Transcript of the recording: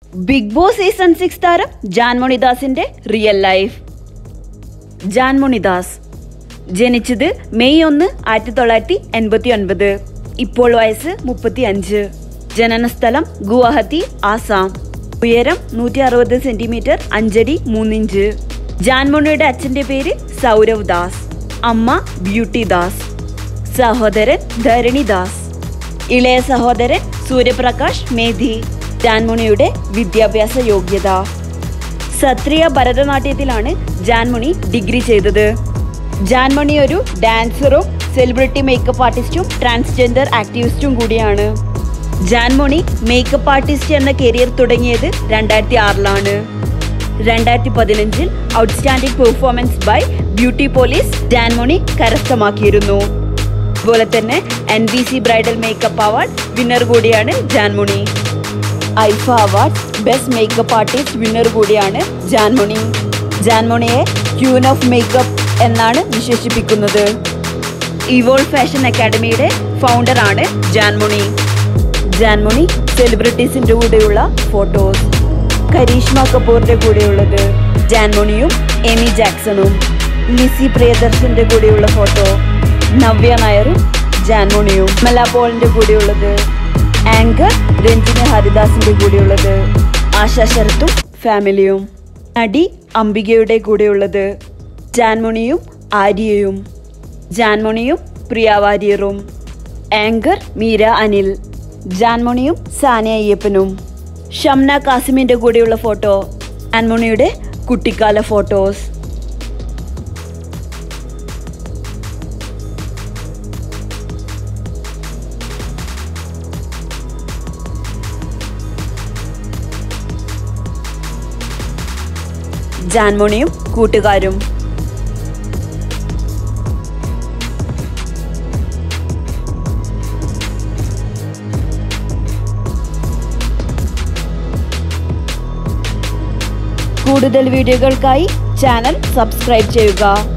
big boss season six താരം ജാൻമോണിദാസിന്റെ real life ജാൻമോണിദാസ് ജനിച്ചത് May ഒന്ന് ആയിരത്തി തൊള്ളായിരത്തി എൺപത്തി ഒൻപത് ഇപ്പോൾ വയസ്സ് മുപ്പത്തി അഞ്ച് ജനനസ്ഥലം ഗുവാഹത്തി ആസാം ഉയരം നൂറ്റി അറുപത് സെന്റിമീറ്റർ അഞ്ചടി മൂന്നിഞ്ച് ജാൻമോണിയുടെ അച്ഛന്റെ പേര് സൗരവ് ദാസ് അമ്മ ബ്യൂട്ടി ദാസ് സഹോദരൻ ധരണി ദാസ് ഇളയ സഹോദരൻ സൂര്യപ്രകാശ് മേധി ജാൻമുണിയുടെ വിദ്യാഭ്യാസ യോഗ്യത സത്രിയ ഭരതനാട്യത്തിലാണ് ജാൻമണി ഡിഗ്രി ചെയ്തത് ജാൻമണി ഒരു ഡാൻസറും സെലിബ്രിറ്റി മേക്കപ്പ് ആർട്ടിസ്റ്റും ട്രാൻസ്ജെൻഡർ ആക്ടിവിസ്റ്റും കൂടിയാണ് ജാൻമണി മേക്കപ്പ് ആർട്ടിസ്റ്റ് എന്ന കരിയർ തുടങ്ങിയത് രണ്ടായിരത്തി ആറിലാണ് രണ്ടായിരത്തി പതിനഞ്ചിൽ outstanding performance by beauty police Jaanmoni കരസ്ഥമാക്കിയിരുന്നു അതുപോലെ തന്നെ N B C bridal makeup award winner കൂടിയാണ് Jaanmoni IIFA award best makeup artist winner കൂടിയാണ് ജാൻമുണി ജാൻമുണിയെ ക്യൂൻ ഓഫ് മേക്കപ്പ് എന്നാണ് വിശേഷിപ്പിക്കുന്നത് ഇവോൾ ഫാഷൻ അക്കാഡമിയുടെ ഫൗണ്ടറാണ് ജാൻമുണി ജാൻമുണി സെലിബ്രിറ്റീസിന്റെ കൂടെയുള്ള ഫോട്ടോസ് കരീഷ്മ കപൂറിന്റെ കൂടെയുള്ളത് ജാൻമുണിയും എമി ജാക്സണും ലിസി പ്രിയദർശന്റെ കൂടെയുള്ള ഫോട്ടോ നവ്യ നായരും ജാൻമുണിയും മല പോളിന്റെ കൂടെയുള്ളത് ആങ്കർ രഞ്ജിനി ഹരിദാസിന്റെ കൂടെയുള്ളത് ആശാ ശരത്തും ഫാമിലിയും നടി അംബികയുടെ കൂടെയുള്ളത് ജാൻമുണിയും ആര്യയും ജാൻമുണിയും പ്രിയ വാര്യറും ആങ്കർ മീര അനിൽ ജാൻമുണിയും സാനിയ അയ്യപ്പനും ഷംന കാസിമിന്റെ കൂടെയുള്ള ഫോട്ടോ ജാൻമുണിയുടെ കുട്ടിക്കാല ഫോട്ടോസ് ജാൻമുണിയും കൂട്ടുകാരും കൂടുതൽ വീഡിയോകൾക്കായി ചാനൽ സബ്സ്ക്രൈബ് ചെയ്യുക